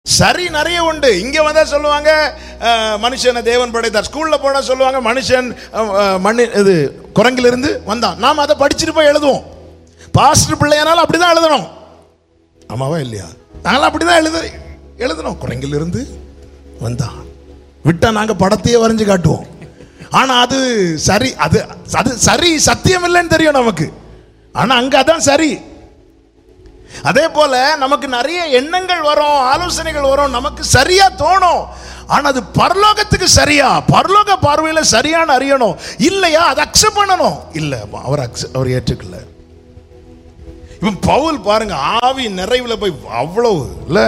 சரி நிறைய உண்டு இங்க வந்தா சொல்லுவாங்க அஹ், மனுஷனை தேவன் படைத்தார் ஸ்கூல்ல போனா சொல்லுவாங்க மனுஷன் அஹ், அஹ், மண்ணு இது குரங்கிலிருந்து வந்தான் நாம் அதை படிச்சுட்டு போய் எழுதுவோம் பாஸ்டர் பிள்ளையானாலும் அப்படிதான் எழுதணும் ஆமாவா இல்லையா நாங்களாம் அப்படிதான் எழுத எழுதணும் குரங்கிலிருந்து வந்தான் விட்டா நாங்க படத்தையே வரைஞ்சு காட்டுவோம் ஆனா அது சரி அது அது சரி சத்தியம் இல்லைன்னு தெரியும் நமக்கு ஆனா அங்க அதான் சரி அதே போல நமக்கு நிறைய எண்ணங்கள் வரும் ஆலோசனைகள் வரும் நமக்கு சரியா தோணும் ஆனா அது பரலோகத்துக்கு சரியா பரலோக பார்வையில சரியான அறியணும் இல்லையா அதை அக்செப்ட் பண்ணணும் இல்ல அவர் accept- அவர் ஏற்றுக்கல இவன் பவுல் பாருங்க ஆவி நிறைவுல போய் அவ்வளவு இல்ல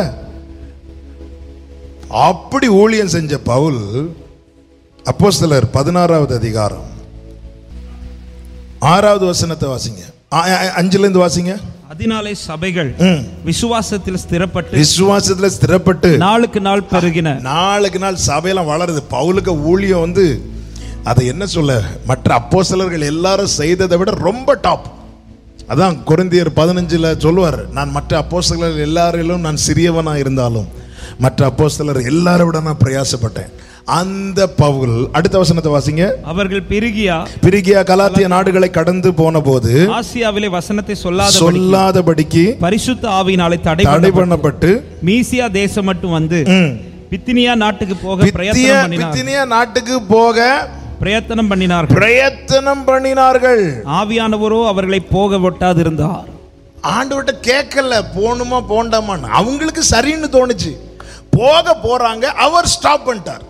அப்படி ஊழியம் செஞ்ச பவுல் அப்போஸ்தலர் பதினாறாவது அதிகாரம் ஆறாவது வசனத்தை வாசிங்க ஆ- ஆ- அஞ்சுல இருந்து வாசிங்க அதனாலே சபைகள் ம். விசுவாசத்தில் ஸ்திரப்பட்டு விசுவாசத்துல ஸ்திரப்பட்டு நாளுக்கு நாள் பெருகின நாளுக்கு நாள் சபையெல்லாம் வளருது பவுலுக்கு ஊழியம் வந்து அதை என்ன சொல்ல மற்ற அப்போஸ்தலர்கள் எல்லாரும் செய்ததை விட ரொம்ப டாப் அதான் கொரிந்தியர் பதினஞ்சுல சொல்லுவார் நான் மற்ற அப்போஸ்தலர்கள் எல்லாரிலும் நான் சிறியவனா இருந்தாலும் மற்ற அப்போஸ்தலர் எல்லாரை விட நான் பிரயாசப்பட்டேன் அந்த பவுல் அடுத்த வசனத்தை வாசிங்க அவர்கள் பெருகியா பிரிகியா கலாத்திய நாடுகளை கடந்து போன போது ஆசியாவிலே வசனத்தை சொல்லாத சொல்லாதபடிக்கு பரிசுத்த ஆவியினாலே தடை தடை பண்ணப்பட்டு பண்ணப்பட்டு மீசியா தேசம் மட்டும் வந்து ம், பித்தினியா நாட்டுக்கு போக பித்திய பிரயத்தனம் பண்ணினார் பித்தினியா நாட்டுக்கு போக பிரயத்தனம் பண்ணினார்கள் பிரயத்தனம் பண்ணினார்கள் ஆவியானவரோ அவர்களை போக ஒட்டாதிருந்தார் ஆண்டவர்கிட்ட கேட்கல போகணுமா போண்டாமான்னு அவங்களுக்கு சரின்னு தோணுச்சு போக போறாங்க அவர் ஸ்டாப் பண்ணிட்டார்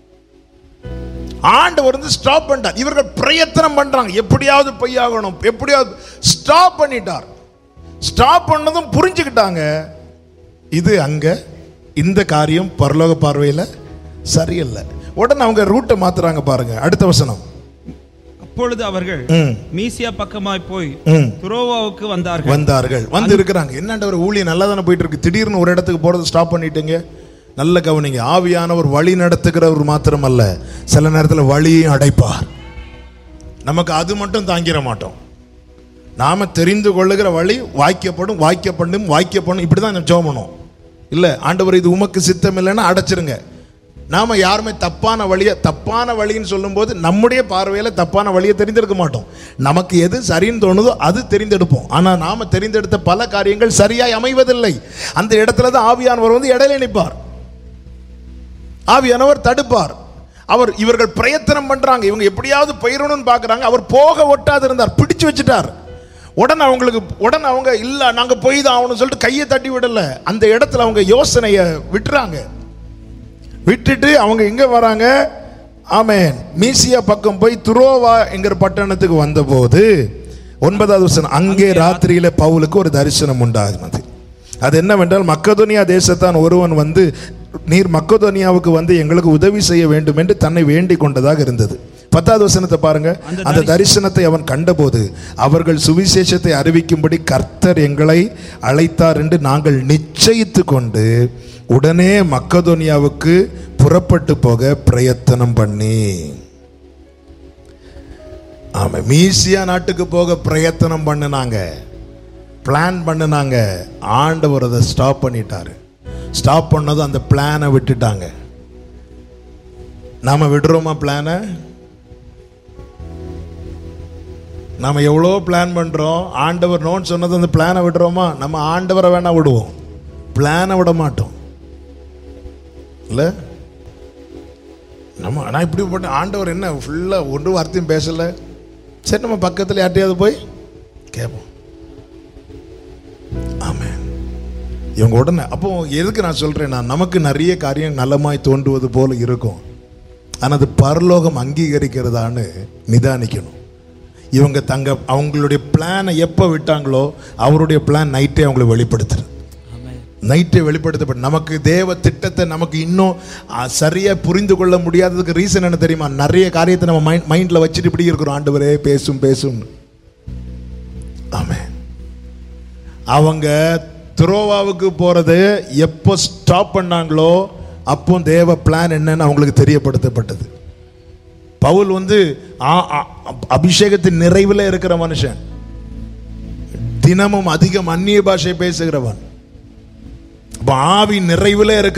ஆண்டவர் வந்து ஸ்டாப் பண்ணிட்டார் இவர்கள் பிரயத்தனம் பண்றாங்க எப்படியாவது பொய்யாகணும் எப்படியாவது ஸ்டாப் பண்ணிட்டார் ஸ்டாப் பண்ணதும் புரிஞ்சுக்கிட்டாங்க இது அங்க இந்த காரியம் பரலோக பார்வையில சரியில்லை உடனே அவங்க ரூட்டை மாத்துறாங்க பாருங்க அடுத்த வசனம் அப்பொழுது அவர்கள் ம், மீசியா பக்கமாய் போய் ம். துரோவாவுக்கு வந்தார்கள் வந்தார்கள் வந்து இருக்கிறாங்க என்னண்டவர் ஊழியம் நல்லா தானே போயிட்டு இருக்கு திடீர்னு ஒரு இடத்துக்கு போறது ஸ்டாப் பண்ணிட்டீங்க நல்ல கவனிங்க ஆவியானவர் வழி நடத்துகிறவர் மாத்திரமல்ல சில நேரத்தில் வழியையும் அடைப்பார் நமக்கு அது மட்டும் தாங்கிட மாட்டோம் நாம தெரிந்து கொள்ளுகிற வழி வாய்க்கப்படும் வாய்க்கப்படும் வாய்க்கப்படும் இப்படி தான் ஜெபம் பண்ணுவோம் இல்லை ஆண்டவர் இது உமக்கு சித்தம் இல்லைன்னா அடைச்சிருங்க நாம யாருமே தப்பான வழியை தப்பான வழின்னு சொல்லும்போது நம்முடைய பார்வையில் தப்பான வழியை தெரிந்தெடுக்க மாட்டோம் நமக்கு எது சரின்னு தோணுதோ அது தெரிந்தெடுப்போம் ஆனால் நாம தெரிந்தெடுத்த பல காரியங்கள் சரியாய் அமைவதில்லை அந்த இடத்துல தான் ஆவியானவர் வந்து இடையில நிற்பார் ஆவியானவர் தடுப்பார் அவர் இவர்கள் பிரயத்தனம் பண்றாங்க இவங்க எப்படியாவது போயிடணும்னு பார்க்கறாங்க அவர் போக ஒட்டாது இருந்தார் பிடிச்சு வச்சுட்டார் உடனே அவங்களுக்கு உடனே அவங்க இல்ல நாங்க போய் தான் ஆகணும்னு சொல்லிட்டு கையை தட்டி விடல அந்த இடத்துல அவங்க யோசனையை விட்டுறாங்க விட்டுட்டு அவங்க எங்க வராங்க ஆமென் மீசியா பக்கம் போய் துரோவா என்கிற பட்டணத்துக்கு வந்தபோது ஒன்பதாவது வசனம் அங்கே ராத்திரியில பவுலுக்கு ஒரு தரிசனம் உண்டாகுனது அது என்னவென்றால் மக்கதோனியா தேசத்தான் ஒருவன் வந்து நீர் மக்கதோனியாவுக்கு வந்து எங்களுக்கு உதவி செய்ய வேண்டும் என்று தன்னை வேண்டிக் கொண்டதாக இருந்தது பத்தாவது வசனத்தை பாருங்க அந்த அந்த தரிசனத்தை அவன் கண்டபோது அவர்கள் சுவிசேஷத்தை அறிவிக்கும்படி கர்த்தர் எங்களை அழைத்தார் என்று நாங்கள் நிச்சயித்து கொண்டு உடனே மக்கதோனியாவுக்கு புறப்பட்டு போக பிரயத்தனம் பண்ணி ஆமா மீசியா நாட்டுக்கு போக பிரயத்தனம் பண்ணினாங்க பிளான் பண்ணினாங்க ஆண்டவர் அதை ஸ்டாப் பண்ணிட்டாரு ஸ்டாப் பண்ணதும் அந்த பிளானை விட்டுட்டாங்க நாம விடுறோமா பிளானை நாம எவ்வளோ பிளான் பண்றோம் ஆண்டவர் நோன்னு சொன்னது அந்த பிளானை விடுறோமா நம்ம ஆண்டவரை வேணா விடுவோம் பிளானை விட மாட்டோம் இல்ல நம்ம ஆனால் இப்படி போட்டு ஆண்டவர் என்ன ஃபுல்லாக ஒன்று வார்த்தையும் பேசலை சரி நம்ம பக்கத்தில் யார்ட்டையாவது போய் கேட்போம் ஆமென் இவங்க உடனே அப்போ எதுக்கு நான் சொல்றேன் நான் நமக்கு நிறைய காரியம் நலமாய் தோன்றுவது போல இருக்கும் ஆனால் அது பரலோகம் அங்கீகரிக்கிறதான்னு நிதானிக்கணும் இவங்க தங்க அவங்களுடைய பிளானை எப்போ விட்டாங்களோ அவருடைய பிளான் நைட்டே அவங்களை வெளிப்படுத்துறது நைட்டே வெளிப்படுத்தப்படும் நமக்கு தேவ திட்டத்தை நமக்கு இன்னும் ஆ, சரியா புரிந்து கொள்ள முடியாததுக்கு ரீசன் என்ன தெரியுமா நிறைய காரியத்தை நம்ம மைண்ட் மைண்டில் வச்சுட்டு இப்படி இருக்கிறோம் ஆண்டவரே பேசும் பேசும் ஆமென் அவங்க துரோவாவுக்கு போறது எப்போ ஸ்டாப் பண்ணாங்களோ அப்போ தேவ பிளான் என்னன்னு அவங்களுக்கு தெரியப்படுத்தப்பட்டது பவுல் வந்து ஆ- ஆ- அபிஷேகத்தின் நிறைவில் இருக்கிற மனுஷன் தினமும் அதிகம் அந்நிய பாஷை பேசுகிறவன் அப்ப ஆவி நிறைவுல இருக்க